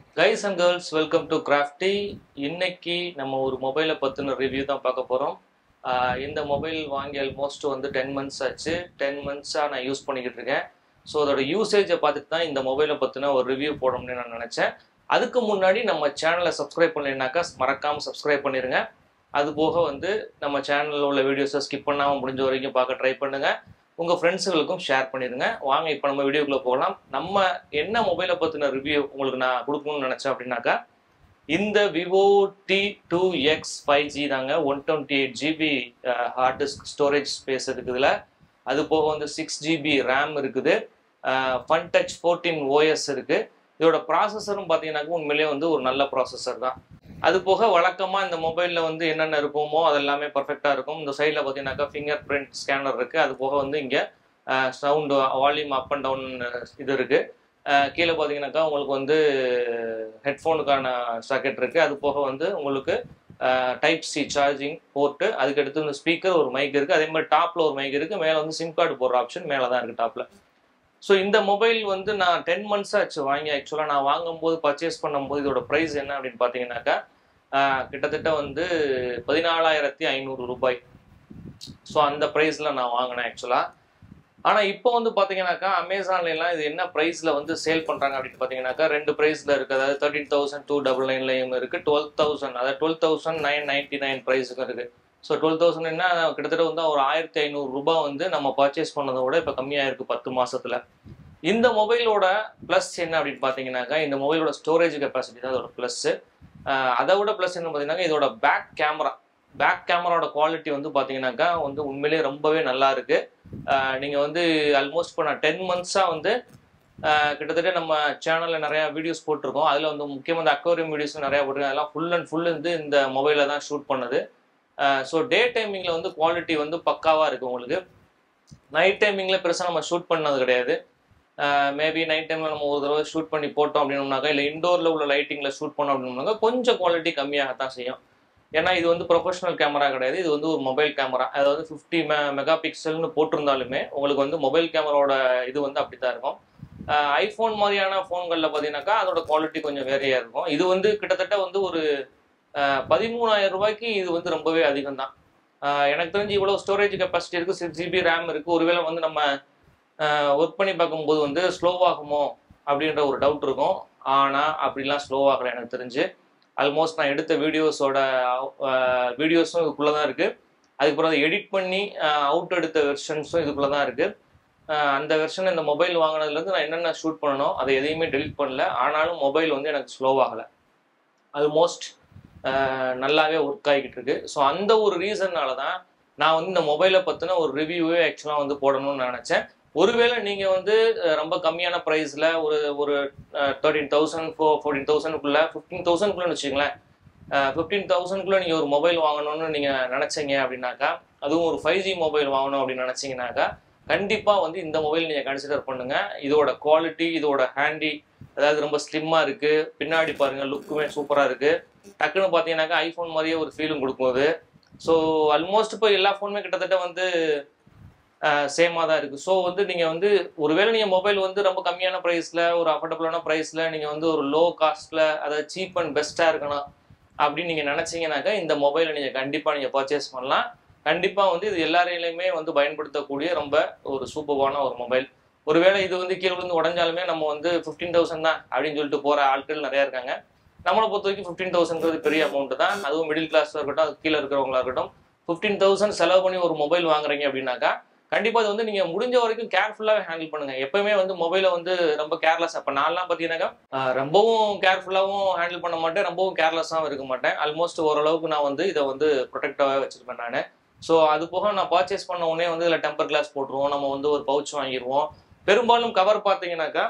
guys and girls welcome to Crafty இன்னைக்கு நம்ம ஒரு மொபைலை பற்றின ரிவ்யூ தான் பார்க்க போகிறோம் இந்த மொபைல் வாங்கி ஆல்மோஸ்ட் வந்து டென் மந்த்ஸ் ஆச்சு டென் மந்த்ஸாக நான் யூஸ் பண்ணிக்கிட்டு இருக்கேன் ஸோ அதோட யூசேஜை பார்த்துட்டு தான் இந்த மொபைலை பற்றின ஒரு ரிவ்யூ போடணும்னு நான் நினச்சேன் அதுக்கு முன்னாடி நம்ம சேனலை சப்ஸ்கிரைப் பண்ணலைனாக்கா மறக்காமல் சப்ஸ்கிரைப் பண்ணிடுங்க அது போக வந்து நம்ம சேனலில் உள்ள வீடியோஸை ஸ்கிப் பண்ணாமல் முடிஞ்ச வரைக்கும் பார்க்க ட்ரை பண்ணுங்கள் உங்கள் ஃப்ரெண்ட்ஸுகளுக்கும் ஷேர் பண்ணிடுங்க வாங்க இப்போ நம்ம வீடியோக்குள்ளே போகலாம் நம்ம என்ன மொபைலை பற்றின ரிவ்யூ உங்களுக்கு நான் கொடுக்கணும்னு நினச்சேன் அப்படின்னாக்கா இந்த Vivo T two X five G தாங்க one twenty eight GB hard disk storage space இருக்குதுல அது போக வந்து சிக்ஸ் ஜிபி ரேம் இருக்குது ஃபன் டச் ஃபோர்டீன் ஓஎஸ் இருக்குது இதோட ப்ராசஸரும் பார்த்தீங்கன்னாக்கா உண்மையிலேயே வந்து ஒரு நல்ல ப்ராசஸர் தான் அது போக வழக்கமாக இந்த மொபைலில் வந்து என்னென்ன இருக்குமோ அது எல்லாமே பர்ஃபெக்டாக இருக்கும் இந்த சைடில் பார்த்தீங்கன்னாக்கா ஃபிங்கர் பிரிண்ட் ஸ்கேனர் இருக்குது அது போக வந்து இங்கே sound volume up and down இது இருக்குது கீழே பார்த்தீங்கன்னாக்கா உங்களுக்கு வந்து ஹெட்ஃபோனுக்கான சாக்கெட் இருக்குது அது போக வந்து உங்களுக்கு டைப் சி சார்ஜிங் போட்டு அதுக்கடுத்து இந்த ஸ்பீக்கர் ஒரு மைக் இருக்குது அதே மாதிரி டாப்பில் ஒரு மைக் இருக்குது மேலே வந்து சிம் கார்டு போடுற ஆப்ஷன் மேலே தான் இருக்குது டாப்பில் ஸோ இந்த மொபைல் வந்து நான் டென் மந்த்ஸ் ஆச்சு வாங்கி ஆக்சுவலாக நான் வாங்கும்போது பர்ச்சேஸ் பண்ணும்போது இதோட ப்ரைஸ் என்ன அப்படின்னு பார்த்தீங்கன்னாக்கா கிட்டத்தட்ட வந்து பதினாலாயிரத்தி ஐநூறு ரூபாய் ஸோ அந்த ப்ரைஸில் நான் வாங்கினேன் ஆக்சுவலாக ஆனால் இப்போ வந்து பார்த்தீங்கன்னாக்கா அமேசான்லாம் இது என்ன ப்ரைஸில் வந்து சேல் பண்ணுறாங்க அப்படின்னு பார்த்தீங்கன்னாக்கா ரெண்டு ப்ரைஸில் இருக்குது அதாவது தேர்ட்டின் தௌசண்ட் டூ டபுள் நைன்லையும் இருக்குது டுவெல் தௌசண்ட் அதாவது twelve thousand nine ninety nine ப்ரைஸுக்கும் இருக்குது ஸோ டுவெல் தௌசண்ட் என்ன கிட்டத்தட்ட வந்து ஒரு ஆயிரத்தி ஐநூறு ரூபாய் வந்து நம்ம பர்ச்சேஸ் பண்ணதை விட இப்போ கம்மியாக இருக்குது பத்து மாசத்துல இந்த மொபைலோட ப்ளஸ் என்ன அப்படின்னு பார்த்தீங்கன்னாக்கா இந்த மொபைலோட ஸ்டோரேஜ் கெப்பாசிட்டி தான் அதோட ப்ளஸ்ஸு அதை விட ப்ளஸ் என்ன பார்த்தீங்கன்னா இதோட பேக் கேமரா பேக் கேமராவோட குவாலிட்டி வந்து பார்த்தீங்கன்னாக்கா வந்து உண்மையிலேயே ரொம்பவே நல்லா இருக்கு நீங்கள் வந்து ஆல்மோஸ்ட் இப்போ நான் டென் மந்த்ஸாக வந்து கிட்டத்தட்ட நம்ம சேனலில் நிறையா வீடியோஸ் போட்டிருக்கோம் அதில் வந்து முக்கியமாக இந்த அக்வாரியம் வீடியோஸ் நிறையா போட்டிருக்கேன் அதெல்லாம் ஃபுல் அண்ட் ஃபுல் வந்து இந்த மொபைலில் தான் ஷூட் பண்ணுது ஸோ டே டைமிங்கில் வந்து குவாலிட்டி வந்து பக்காவாக இருக்குது உங்களுக்கு நைட் டைமிங்கில் பெருசாக நம்ம ஷூட் பண்ணது கிடையாது மேபி நைட் டைமில் நம்ம ஒரு தடவை ஷூட் பண்ணி போட்டோம் அப்படின்னோம்னாக்கா இல்லை இண்டோரில் உள்ள லைட்டிங்கில் ஷூட் பண்ணோம் அப்படின்னோம்னாக்கா கொஞ்சம் குவாலிட்டி கம்மியாகத்தான் செய்யும் ஏன்னா இது வந்து ப்ரொஃபஷனல் கேமரா கிடையாது இது வந்து ஒரு மொபைல் கேமரா அதாவது ஃபிஃப்டி மெ மெகா பிக்சல்னு போட்டிருந்தாலுமே உங்களுக்கு வந்து மொபைல் கேமராவோட இது வந்து அப்படி தான் இருக்கும் ஐஃபோன் மாதிரியான ஃபோன்களில் பார்த்தீங்கன்னாக்கா அதோட குவாலிட்டி கொஞ்சம் வேறையாக இருக்கும் இது வந்து கிட்டத்தட்ட வந்து ஒரு பதிமூணாயிரம் ரூபாய்க்கு இது வந்து ரொம்பவே அதிகம் தான் எனக்கு தெரிஞ்சு இவ்வளோ ஸ்டோரேஜ் கெப்பாசிட்டி இருக்குது சிக்ஸ் ஜிபி ரேம் இருக்குது ஒருவேளை வந்து நம்ம ஒர்க் பண்ணி பார்க்கும்போது வந்து ஸ்லோவாகுமோ அப்படின்ற ஒரு டவுட் இருக்கும் ஆனால் அப்படிலாம் ஸ்லோவாகலை எனக்கு தெரிஞ்சு ஆல்மோஸ்ட் நான் எடுத்த வீடியோஸோட வீடியோஸும் இதுக்குள்ளே தான் இருக்குது அதுக்கப்புறம் அதை எடிட் பண்ணி அவுட் எடுத்த வெர்ஷன்ஸும் இதுக்குள்ளே தான் இருக்குது அந்த வெர்ஷன் இந்த மொபைல் வாங்கினதுலேருந்து நான் என்னென்ன ஷூட் பண்ணணும் அதை எதையுமே டெலிட் பண்ணல ஆனாலும் மொபைல் வந்து எனக்கு ஸ்லோவாகலை ஆல்மோஸ்ட் நல்லாவே ஒர்க் ஆகிக்கிட்டு இருக்கு ஸோ அந்த ஒரு ரீசன்னால தான் நான் வந்து இந்த மொபைலை பற்றின ஒரு ரிவ்யூவே ஆக்சுவலாக வந்து போடணும்னு நினச்சேன் ஒருவேளை நீங்கள் வந்து ரொம்ப கம்மியான ப்ரைஸில் ஒரு ஒரு தேர்ட்டீன் தௌசண்ட் ஃபோ ஃபோர்டீன் தௌசண்ட்குள்ளே ஃபிஃப்டீன் தௌசண்ட்குள்ளே வச்சுங்களேன் ஃபிஃப்டீன் தௌசண்ட்குள்ளே நீங்கள் ஒரு மொபைல் வாங்கணும்னு நீங்கள் நினச்சிங்க அப்படின்னாக்கா அதுவும் ஒரு ஃபைவ் ஜி மொபைல் வாங்கணும் அப்படின்னு நினச்சிங்கனாக்கா கண்டிப்பாக வந்து இந்த மொபைல் நீங்கள் கன்சிடர் பண்ணுங்கள் இதோட குவாலிட்டி இதோட ஹேண்டி அதாவது ரொம்ப ஸ்லிம்மாக இருக்குது பின்னாடி பாருங்கள் லுக்குமே சூப்பராக இருக்குது டக்குன்னு பார்த்தீங்கன்னாக்கா ஐஃபோன் மாதிரியே ஒரு ஃபீலும் கொடுக்கும் ஸோ ஆல்மோஸ்ட் இப்போ எல்லா ஃபோனுமே கிட்டத்தட்ட வந்து சேமாக தான் இருக்குது ஸோ வந்து நீங்கள் வந்து ஒருவேளை நீங்கள் மொபைல் வந்து ரொம்ப கம்மியான ப்ரைஸில் ஒரு அஃபோர்டபுளான ப்ரைஸில் நீங்கள் வந்து ஒரு லோ காஸ்ட்டில் அதாவது சீப் அண்ட் பெஸ்ட்டாக இருக்கணும் அப்படின்னு நீங்கள் நினச்சிங்கனாக்கா இந்த மொபைலை நீங்கள் கண்டிப்பாக நீங்கள் பர்ச்சேஸ் பண்ணலாம் கண்டிப்பாக வந்து இது எல்லாரையிலையுமே வந்து பயன்படுத்தக்கூடிய ரொம்ப ஒரு சூப்பர்வான ஒரு மொபைல் ஒருவேளை இது வந்து கீழே விழுந்து உடஞ்சாலுமே நம்ம வந்து ஃபிஃப்டீன் தௌசண்ட் தான் அப்படின்னு சொல்லிட்டு போகிற ஆட்கள் நிறையா இருக்காங்க நம்மளை பொறுத்த வரைக்கும் ஃபிஃப்டீன் தௌசண்ட்ங்கிறது பெரிய அமௌண்ட் தான் அதுவும் மிடில் கிளாஸாக இருக்கட்டும் அது கீழே இருக்கிறவங்களா இருக்கட்டும் ஃபிஃப்டீன் தௌசண்ட் செலவு பண்ணி ஒரு மொபைல் வாங்குறீங்க அப்படின்னாக்கா கண்டிப்பாக அது வந்து நீங்கள் முடிஞ்ச வரைக்கும் கேர்ஃபுல்லாகவே ஹேண்டில் பண்ணுங்க எப்பயுமே வந்து மொபைலை வந்து ரொம்ப கேர்லெஸ் அப்போ நான்லாம் பார்த்தீங்கன்னாக்கா ரொம்பவும் கேர்ஃபுல்லாகவும் ஹேண்டில் பண்ண மாட்டேன் ரொம்பவும் கேர்லெஸ்ஸாகவும் இருக்க மாட்டேன் ஆல்மோஸ்ட் ஓரளவுக்கு நான் வந்து இதை வந்து ப்ரொடெக்டாகவே வச்சிருப்பேன் நான் ஸோ அது போக நான் பர்ச்சேஸ் பண்ண உடனே வந்து இதில் டெம்பர் கிளாஸ் போட்டுருவோம் நம்ம வந்து ஒரு பவுச் வாங்கிடுவோம் பெரும்பாலும் கவர் பார்த்தீங்கன்னாக்கா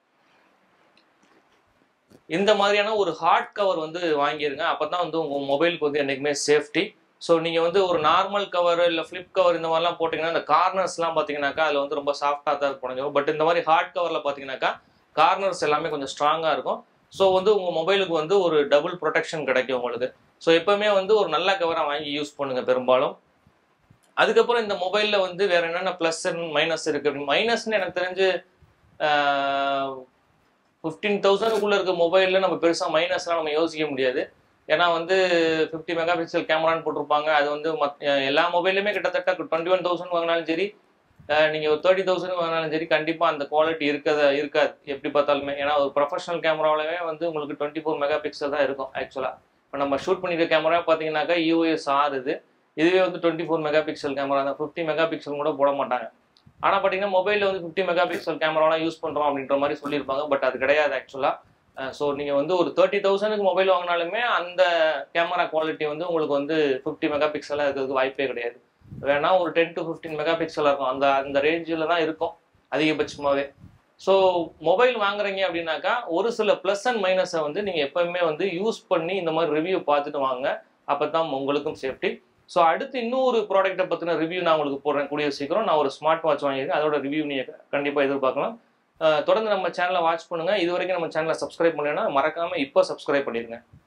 இந்த மாதிரியான ஒரு ஹார்ட் கவர் வந்து வாங்கிருங்க அப்போ தான் வந்து உங்கள் மொபைலுக்கு வந்து என்றைக்குமே சேஃப்டி ஸோ நீங்கள் வந்து ஒரு நார்மல் கவர் இல்லை ஃப்ளிப் கவர் இந்த மாதிரிலாம் போட்டிங்கன்னா இந்த கார்னர்ஸ்லாம் பார்த்தீங்கன்னாக்கா அதில் வந்து ரொம்ப சாஃப்டாக தான் புடஞ்சிடும் பட் இந்த மாதிரி ஹார்ட் கவரில் பார்த்தீங்கன்னாக்கா கார்னர்ஸ் எல்லாமே கொஞ்சம் ஸ்ட்ராங்காக இருக்கும் ஸோ வந்து உங்கள் மொபைலுக்கு வந்து ஒரு டபுள் ப்ரொடெக்ஷன் கிடைக்கும் உங்களுக்கு ஸோ எப்போவுமே வந்து ஒரு நல்ல கவராக வாங்கி யூஸ் பண்ணுங்கள் பெரும்பாலும் அதுக்கப்புறம் இந்த மொபைலில் வந்து வேற என்னென்ன ப்ளஸ் அண்ட் மைனஸ் இருக்கு மைனஸ்னு எனக்கு தெரிஞ்சு ஃபிஃப்டீன் தௌசண்ட்குள்ளே இருக்க மொபைலில் நம்ம பெருசாக மைனஸ்லாம் நம்ம யோசிக்க முடியாது ஏன்னா வந்து ஃபிஃப்டி மெகா பிக்சல் கேமரான்னு போட்டிருப்பாங்க அது வந்து மத் எல்லா மொபைலுமே கிட்டத்தட்ட டுவெண்ட்டி ஒன் தௌசண்ட் வாங்கினாலும் சரி நீங்கள் ஒரு தேர்ட்டி தௌசண்ட் வாங்கினாலும் சரி கண்டிப்பாக அந்த குவாலிட்டி இருக்கத இருக்காது எப்படி பார்த்தாலுமே ஏன்னா ஒரு ப்ரொஃபஷனல் கேமராவிலவே வந்து உங்களுக்கு டுவெண்ட்டி ஃபோர் மெகா பிக்சல் தான் இருக்கும் ஆக்சுவலாக இப்போ நம்ம ஷூட் பண்ணிருக்க கேமரா பார்த்தீங்கன்னாக்கா யூஎஸ் ஆர் இது இதுவே வந்து twenty four megapixel camera தான் ஃபிஃப்டி மெகா பிக்சல் கூட போட மாட்டாங்க ஆனால் பார்த்தீங்கன்னா மொபைலில் வந்து ஃபிஃப்டி மெகா பிக்சல் கேமராலாம் யூஸ் பண்ணுறோம் அப்படின்ற மாதிரி சொல்லியிருப்பாங்க பட் அது கிடையாது ஆக்சுவலாக ஸோ நீங்கள் வந்து ஒரு தேர்ட்டி தௌசண்ட்க்கு மொபைல் வாங்கினாலுமே அந்த கேமரா குவாலிட்டி வந்து உங்களுக்கு வந்து ஃபிஃப்டி மெகா பிக்சலாக இருக்கிறதுக்கு வாய்ப்பே கிடையாது வேணா ஒரு டென் டு ஃபிஃப்டீன் மெகா பிக்சலாக இருக்கும் அந்த அந்த ரேஞ்சில் தான் இருக்கும் அதிகபட்சமாகவே ஸோ மொபைல் வாங்குறீங்க அப்படின்னாக்கா ஒரு சில ப்ளஸ் அண்ட் மைனஸை வந்து நீங்கள் எப்பவுமே வந்து யூஸ் பண்ணி இந்த மாதிரி ரிவ்யூ பார்த்துட்டு வாங்க அப்போ தான் உங்களுக்கும் சேஃப்டி ஸோ அடுத்து இன்னொரு ப்ராடக்ட்டை பற்றின ரிவ்யூ நான் உங்களுக்கு போடுறேன் கூடிய சீக்கிரம் நான் ஒரு ஸ்மார்ட் வாட்ச் வாங்கியிருக்கேன் அதோட ரிவ்யூ நீங்கள் கண்டிப்பாக எதிர்பார்க்கலாம் அஹ் தொடர்ந்து நம்ம சேனலை வாட்ச் பண்ணுங்கள் இது வரைக்கும் நம்ம சேனலை சப்ஸ்கிரைப் பண்ணலைன்னா மறக்காமல் இப்போ சப்ஸ்கிரைப் பண்ணிடுங்க